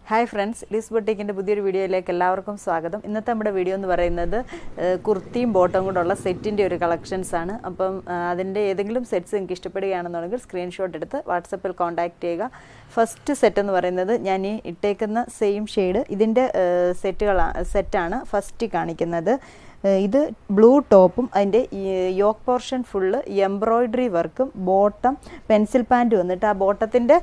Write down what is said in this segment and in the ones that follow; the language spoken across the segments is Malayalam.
ഹായ് ഫ്രണ്ട്സ് ലിസ് ബൊട്ടിക്കിൻ്റെ പുതിയൊരു വീഡിയോയിലേക്ക് എല്ലാവർക്കും സ്വാഗതം ഇന്നത്തെ നമ്മുടെ വീഡിയോ എന്ന് പറയുന്നത് ഏഹ്, കുർത്തിയും ബോട്ടവും കൂടെയുള്ള സെറ്റിൻ്റെ ഒരു കളക്ഷൻസ് ആണ് അപ്പം ആ, അതിൻ്റെ ഏതെങ്കിലും സെറ്റ്സ് നിങ്ങൾക്ക് ഇഷ്ടപ്പെടുകയാണെന്നുണ്ടെങ്കിൽ സ്ക്രീൻഷോട്ട് എടുത്ത് വാട്സപ്പിൽ കോൺടാക്റ്റ് ചെയ്യുക ഫസ്റ്റ് സെറ്റ് എന്ന് പറയുന്നത് ഞാൻ ഈ ഇട്ടേക്കുന്ന സെയിം ഷെയ്ഡ് ഇതിൻ്റെ സെറ്റുകളാണ് സെറ്റാണ് ഫസ്റ്റ് കാണിക്കുന്നത് ഏഹ്, ഇത് ബ്ലൂ ടോപ്പും അതിൻ്റെ യോക്ക് പോർഷൻ ഫുള്ള് എംബ്രോയ്ഡറി വർക്കും ബോട്ടം പെൻസിൽ പാൻറ്റ് വന്നിട്ട് ആ ബോട്ടത്തിൻ്റെ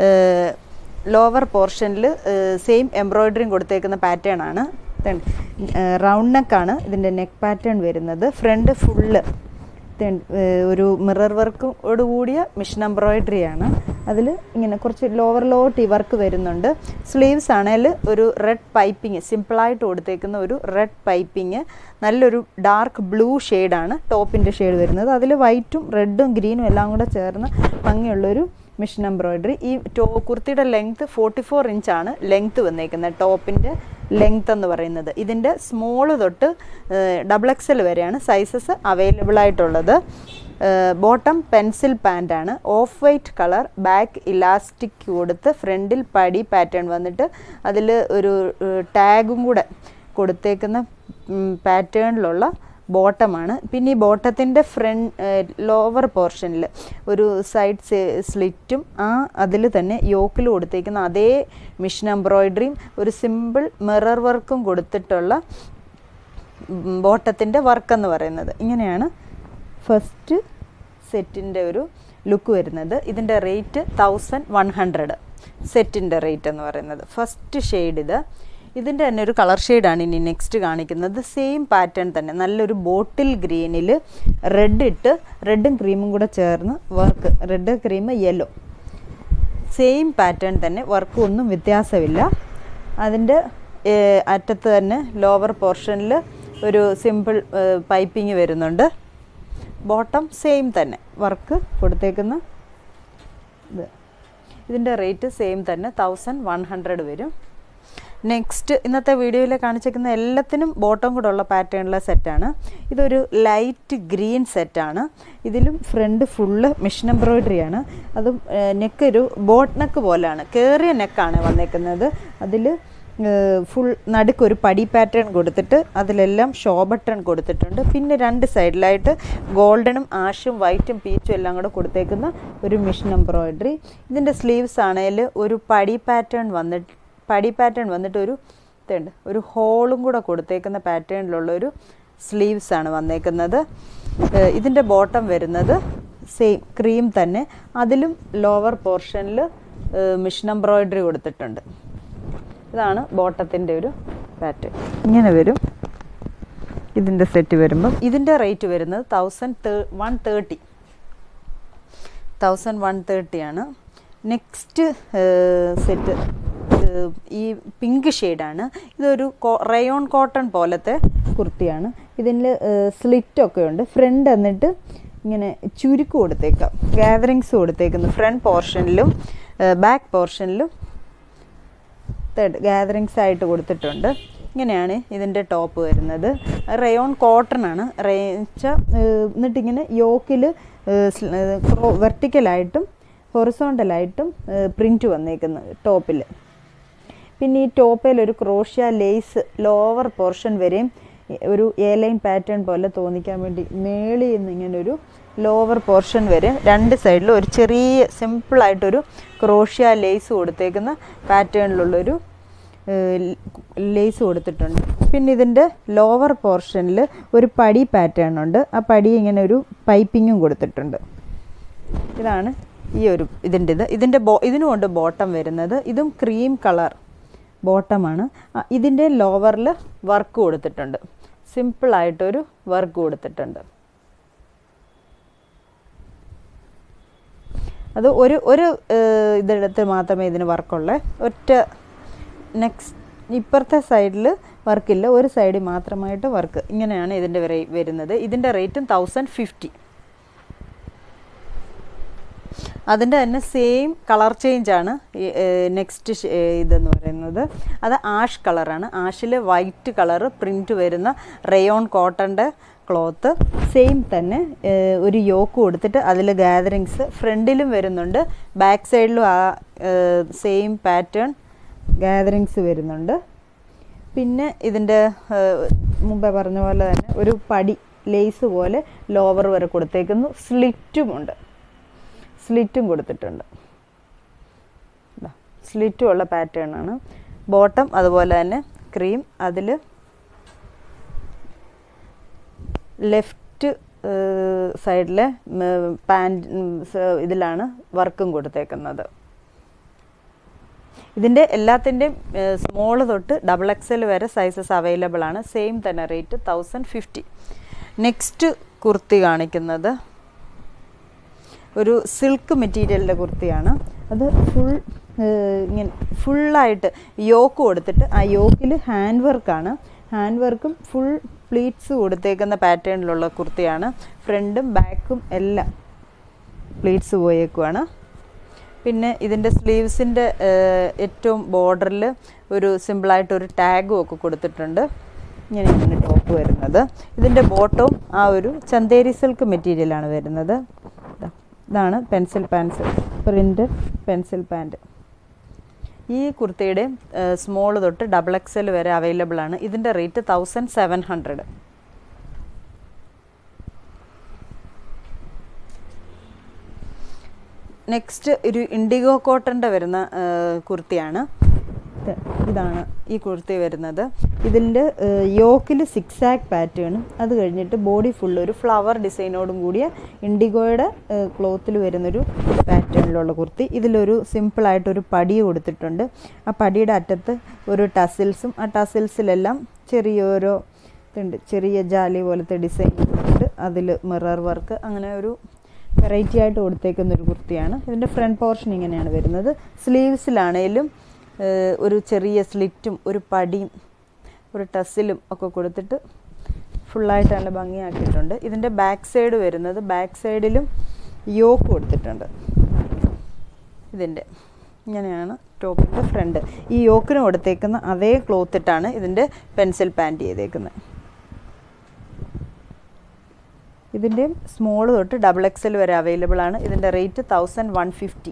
ലോവർ പോർഷനിൽ സെയിം എംബ്രോയ്ഡറിയും കൊടുത്തേക്കുന്ന പാറ്റേൺ ആണ് റൗണ്ട് നെക്കാണ് ഇതിൻ്റെ നെക്ക് പാറ്റേൺ വരുന്നത് ഫ്രണ്ട് ഫുള്ള് ഒരു മിറർ വർക്കോട് കൂടിയ മിഷൻ എംബ്രോയ്ഡറി ആണ് അതിൽ ഇങ്ങനെ കുറച്ച് ലോവർ ലോട്ട് ഈ വർക്ക് വരുന്നുണ്ട് സ്ലീവ്സ് ആണെങ്കിൽ ഒരു റെഡ് പൈപ്പിങ് സിമ്പിളായിട്ട് കൊടുത്തേക്കുന്ന ഒരു റെഡ് പൈപ്പിങ് നല്ലൊരു ഡാർക്ക് ബ്ലൂ ഷെയ്ഡാണ് ടോപ്പിൻ്റെ ഷെയ്ഡ് വരുന്നത് അതിൽ വൈറ്റും റെഡും ഗ്രീനും എല്ലാം കൂടെ ചേർന്ന് ഭംഗിയുള്ളൊരു മിഷൻ എംബ്രോയ്ഡറി ഈ ടോ കുർത്തിയുടെ ലെങ്ത് ഫോർട്ടി ഫോർ ഇഞ്ചാണ് ലെങ്ത് വന്നേക്കുന്നത് ടോപ്പിൻ്റെ ലെങ്ത് എന്ന് പറയുന്നത് ഇതിൻ്റെ സ്മോള് തൊട്ട് ഡബിൾ എക്സൽ വരെയാണ് സൈസസ് അവൈലബിൾ ആയിട്ടുള്ളത് ബോട്ടം പെൻസിൽ പാൻ്റാണ് off white colour back elastic കൊടുത്ത് ഫ്രണ്ടിൽ പടി പാറ്റേൺ വന്നിട്ട് അതിൽ ഒരു ടാഗും കൂടെ കൊടുത്തേക്കുന്ന പാറ്റേണിലുള്ള ബോട്ടമാണ് പിന്നെ ഈ ബോട്ടത്തിൻ്റെ ഫ്രണ്ട് ലോവർ പോർഷനിൽ ഒരു സൈഡ് സ്ലിറ്റും ആ അതിൽ തന്നെ യോക്കിൽ കൊടുത്തേക്കുന്ന അതേ മിഷൻ എംബ്രോയ്ഡറിയും ഒരു സിമ്പിൾ മിറർ വർക്കും കൊടുത്തിട്ടുള്ള ബോട്ടത്തിൻ്റെ വർക്ക് എന്ന് പറയുന്നത് ഇങ്ങനെയാണ് ഫസ്റ്റ് സെറ്റിൻ്റെ ഒരു ലുക്ക് വരുന്നത് ഇതിൻ്റെ റേറ്റ് തൗസൻഡ് വൺ ഹൺഡ്രഡ് സെറ്റിൻ്റെ റേറ്റ് എന്ന് പറയുന്നത് ഫസ്റ്റ് ഷെയ്ഡ് ഇത് ഇതിൻ്റെ തന്നെ ഒരു കളർ ഷെയ്ഡാണ് ഇനി നെക്സ്റ്റ് കാണിക്കുന്നത് സെയിം പാറ്റേൺ തന്നെ നല്ലൊരു ബോട്ടിൽ ഗ്രീനിൽ റെഡ് ഇട്ട് റെഡും ക്രീമും കൂടെ ചേർന്ന് work red cream yellow same pattern തന്നെ വർക്ക് ഒന്നും വ്യത്യാസമില്ല അതിൻ്റെ അറ്റത്ത് തന്നെ ലോവർ പോർഷനിൽ ഒരു സിമ്പിൾ പൈപ്പിങ് വരുന്നുണ്ട് ബോട്ടം സെയിം തന്നെ വർക്ക് കൊടുത്തേക്കുന്ന ഇത് ഇതിൻ്റെ റേറ്റ് സെയിം തന്നെ തൗസൻഡ് വൺ ഹൺഡ്രഡ് വരും നെക്സ്റ്റ് ഇന്നത്തെ വീഡിയോയിൽ കാണിച്ചേക്കുന്ന എല്ലാത്തിനും ബോട്ടം കൂടെ ഉള്ള പാറ്റേണിലെ സെറ്റാണ് ഇതൊരു ലൈറ്റ് ഗ്രീൻ സെറ്റാണ് ഇതിലും ഫ്രണ്ട് ഫുള്ള് മിഷൻ എംബ്രോയ്ഡറിയാണ് അതും നെക്ക് ഒരു ബോട്ട് നെക്ക് പോലെയാണ് കയറിയ നെക്കാണ് വന്നേക്കുന്നത് അതിൽ ഫുൾ നടുക്കൊരു പടി പാറ്റേൺ കൊടുത്തിട്ട് അതിലെല്ലാം ഷോ ബട്ടൺ കൊടുത്തിട്ടുണ്ട് പിന്നെ രണ്ട് സൈഡിലായിട്ട് ഗോൾഡനും ആഷും വൈറ്റും പീച്ചും എല്ലാം കൂടെ കൊടുത്തേക്കുന്ന ഒരു മിഷൻ എംബ്രോയ്ഡറി ഇതിൻ്റെ സ്ലീവ്സ് ആണെങ്കിൽ ഒരു പടി പാറ്റേൺ വന്നിട്ട് പടി പാറ്റേൺ വന്നിട്ട് ഒരു ഇതുണ്ട് ഒരു ഹോളും കൂടെ കൊടുത്തേക്കുന്ന പാറ്റേണിലുള്ള ഒരു സ്ലീവ്സ് ആണ് വന്നേക്കുന്നത് ഇതിൻ്റെ ബോട്ടം വരുന്നത് സെയിം ക്രീം തന്നെ അതിലും ലോവർ പോർഷനിൽ മിഷൻ എംബ്രോയ്ഡറി കൊടുത്തിട്ടുണ്ട് ഇതാണ് ബോട്ടത്തിൻ്റെ ഒരു പാറ്റേൺ ഇങ്ങനെ വരും ഇതിൻ്റെ സെറ്റ് വരുമ്പം ഇതിൻ്റെ റേറ്റ് വരുന്നത് thousand one thirty thousand one തേർട്ടിയാണ് നെക്സ്റ്റ് സെറ്റ് ഈ പിങ്ക് ഷെയ്ഡാണ് ഇതൊരു റയോൺ കോട്ടൺ പോലത്തെ കുർത്തിയാണ് ഇതിൽ സ്ലിറ്റൊക്കെ ഉണ്ട് ഫ്രണ്ട് എന്നിട്ട് ഇങ്ങനെ ചുരുക്ക് കൊടുത്തേക്കാം ഗാദറിങ്സ് കൊടുത്തേക്കുന്നു ഫ്രണ്ട് പോർഷനിലും ബാക്ക് പോർഷനിലും തേർഡ് ഗാദറിങ്സ് ആയിട്ട് കൊടുത്തിട്ടുണ്ട് ഇങ്ങനെയാണ് ഇതിൻ്റെ ടോപ്പ് വരുന്നത് റയോൺ കോട്ടൺ ആണ് റേച്ച എന്നിട്ടിങ്ങനെ യോക്കിൽ വെർട്ടിക്കലായിട്ടും ഹൊറിസോണ്ടലായിട്ടും പ്രിൻറ്റ് വന്നേക്കുന്നത് ടോപ്പിൽ പിന്നെ ഈ ടോപ്പിൽ ഒരു ക്രോഷ്യ ലേസ് ലോവർ പോർഷൻ വരെയും ഒരു എ ലൈൻ പാറ്റേൺ പോലെ തോന്നിക്കാൻ വേണ്ടി മേളിൽ നിന്ന് ഇങ്ങനെ ഒരു ലോവർ പോർഷൻ വരെ രണ്ട് സൈഡിലും ഒരു ചെറിയ സിമ്പിളായിട്ടൊരു ക്രോഷ്യ ലേസ് കൊടുത്തേക്കുന്ന പാറ്റേണിലുള്ളൊരു ലേസ് കൊടുത്തിട്ടുണ്ട് പിന്നെ ഇതിൻ്റെ ലോവർ പോർഷനിൽ ഒരു പടി പാറ്റേൺ ഉണ്ട് ആ പടി ഇങ്ങനെ ഒരു പൈപ്പിങ്ങും കൊടുത്തിട്ടുണ്ട് ഇതാണ് ഈ ഒരു ഇതിൻ്റെ ഇത് ഇതിൻ്റെ ബോ ഇതിനുമുണ്ട് ബോട്ടം വരുന്നത് ഇതും ക്രീം കളർ ബോട്ടമാണ് ഇതിൻ്റെ ലോവറിൽ വർക്ക് കൊടുത്തിട്ടുണ്ട് സിമ്പിളായിട്ടൊരു വർക്ക് കൊടുത്തിട്ടുണ്ട് അത് ഒരു ഒരു ഇതെടുത്ത് മാത്രമേ ഇതിന് വർക്കുള്ളൂ ഒറ്റ നെക്സ്റ്റ് ഇപ്പുറത്തെ സൈഡിൽ വർക്കില്ല ഒരു സൈഡിൽ മാത്രമായിട്ട് വർക്ക് ഇങ്ങനെയാണ് ഇതിൻ്റെ വരുന്നത് ഇതിൻ്റെ റേറ്റും തൗസൻഡ് ഫിഫ്റ്റി അതിൻ്റെ തന്നെ സെയിം കളർ ചേഞ്ചാണ് നെക്സ്റ്റ് ഇതെന്ന് പറയുന്നത് അത് ആഷ് കളറാണ് ആഷിൽ വൈറ്റ് കളറ് പ്രിൻറ്റ് വരുന്ന റയോൺ കോട്ടൻ്റെ ക്ലോത്ത് സെയിം തന്നെ ഒരു യോക്ക് കൊടുത്തിട്ട് അതിൽ ഗാദറിങ്സ് ഫ്രണ്ടിലും വരുന്നുണ്ട് ബാക്ക് സൈഡിലും ആ സെയിം പാറ്റേൺ ഗാദറിങ്സ് വരുന്നുണ്ട് പിന്നെ ഇതിൻ്റെ മുമ്പേ പറഞ്ഞ പോലെ തന്നെ ഒരു പടി ലേസ് പോലെ ലോവർ വരെ കൊടുത്തേക്കുന്നു സ്ലിറ്റുമുണ്ട് സ്ലിറ്റും കൊടുത്തിട്ടുണ്ട് സ്ലിറ്റും ഉള്ള പാറ്റേൺ ആണ് ബോട്ടം അതുപോലെ തന്നെ ക്രീം അതിൽ ലെഫ്റ്റ് സൈഡിലെ പാൻറ് ഇതിലാണ് വർക്കും കൊടുത്തേക്കുന്നത് ഇതിൻ്റെ എല്ലാത്തിൻ്റെയും സ്മോൾ തൊട്ട് ഡബിൾ എക്സൽ വരെ സൈസസ് അവൈലബിൾ ആണ് സെയിം തന്നെ rate thousand fifty next kurti കാണിക്കുന്നത് ഒരു സിൽക്ക് മെറ്റീരിയലിൻ്റെ കുർത്തിയാണ് അത് ഫുൾ ഇങ്ങനെ ഫുള്ളായിട്ട് യോക്ക് കൊടുത്തിട്ട് ആ യോക്കിൽ ഹാൻഡ് വർക്കാണ് ഹാൻഡ് വർക്കും ഫുൾ പ്ലീറ്റ്സ് കൊടുത്തേക്കുന്ന പാറ്റേണിലുള്ള കുർത്തിയാണ് ഫ്രണ്ടും ബാക്കും എല്ലാം പ്ലീറ്റ്സ് പോയേക്കുവാണ് പിന്നെ ഇതിൻ്റെ സ്ലീവ്സിൻ്റെ ഏറ്റവും ബോർഡറിൽ ഒരു സിമ്പിളായിട്ട് ഒരു ടാഗും ഒക്കെ കൊടുത്തിട്ടുണ്ട് ഇങ്ങനെയാണ് ടോപ്പ് വരുന്നത് ഇതിൻ്റെ ബോട്ടവും ആ ഒരു ചന്തേരി സിൽക്ക് മെറ്റീരിയലാണ് വരുന്നത് ഇതാണ് pencil pants print pencil pant ഈ കുർത്തിയുടെ സ്മോൾ തൊട്ട് ഡബിൾ എക്സൽ വരെ അവൈലബിൾ ആണ് ഇതിൻ്റെ rate thousand seven hundred next ഒരു ഇൻഡിഗോ കോട്ടൻ്റെ വരുന്ന കുർത്തിയാണ് ഇതാണ് ഈ കുർത്തി വരുന്നത് ഇതിൻ്റെ യോക്കിൽ സിക്സ് ആക്ക് പാറ്റേണും അത് കഴിഞ്ഞിട്ട് ബോഡി ഫുൾ ഒരു ഫ്ലവർ ഡിസൈനോടും കൂടിയ ഇൻഡിഗോയുടെ ക്ലോത്തിൽ വരുന്നൊരു പാറ്റേണിലുള്ള കുർത്തി ഇതിലൊരു സിമ്പിളായിട്ടൊരു പടി കൊടുത്തിട്ടുണ്ട് ആ പടിയുടെ അറ്റത്ത് ഒരു ടസിൽസും ആ ടസിൽസിലെല്ലാം ചെറിയോരോ ഇതുണ്ട് ചെറിയ ജാലി പോലത്തെ ഡിസൈൻ കൊടുത്തിട്ട് അതിൽ മിറർ വർക്ക് അങ്ങനെ ഒരു വെറൈറ്റി ആയിട്ട് കൊടുത്തേക്കുന്ന ഒരു കുർത്തിയാണ് ഇതിൻ്റെ ഫ്രണ്ട് പോർഷൻ ഇങ്ങനെയാണ് വരുന്നത് സ്ലീവ്സിലാണേലും ഒരു ചെറിയ സ്ലിറ്റും ഒരു പടിയും ഒരു ടസ്സിലും ഒക്കെ കൊടുത്തിട്ട് ഫുള്ളായിട്ട് നല്ല ഭംഗിയാക്കിയിട്ടുണ്ട് ഇതിൻ്റെ ബാക്ക് സൈഡ് വരുന്നത് ബാക്ക് സൈഡിലും യോക്ക് കൊടുത്തിട്ടുണ്ട് ഇതിൻ്റെ ഇങ്ങനെയാണ് ടോപ്പിൻ്റെ ഫ്രണ്ട് ഈ യോക്കിന് കൊടുത്തേക്കുന്ന അതേ ക്ലോത്തിട്ടാണ് ഇതിൻ്റെ പെൻസിൽ പാൻറ്റ് ചെയ്തേക്കുന്നത് ഇതിൻ്റെ സ്മോൾ തൊട്ട് ഡബിൾ എക്സൽ വരെ അവൈലബിൾ ആണ് ഇതിൻ്റെ റേറ്റ് തൗസൻഡ് വൺ ഫിഫ്റ്റി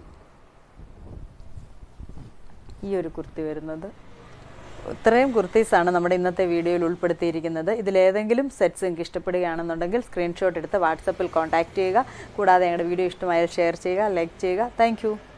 ഈ ഒരു കുർത്തി വരുന്നത് ഇത്രയും കുർത്തീസാണ് നമ്മുടെ ഇന്നത്തെ വീഡിയോയിൽ ഉൾപ്പെടുത്തിയിരിക്കുന്നത് ഇതിലേതെങ്കിലും സെറ്റ്സ് നിങ്ങൾക്ക് ഇഷ്ടപ്പെടുകയാണെന്നുണ്ടെങ്കിൽ സ്ക്രീൻഷോട്ട് എടുത്ത് വാട്സപ്പിൽ കോൺടാക്റ്റ് ചെയ്യുക കൂടാതെ ഞങ്ങളുടെ വീഡിയോ ഇഷ്ടമായാൽ ഷെയർ ചെയ്യുക ലൈക്ക് ചെയ്യുക താങ്ക്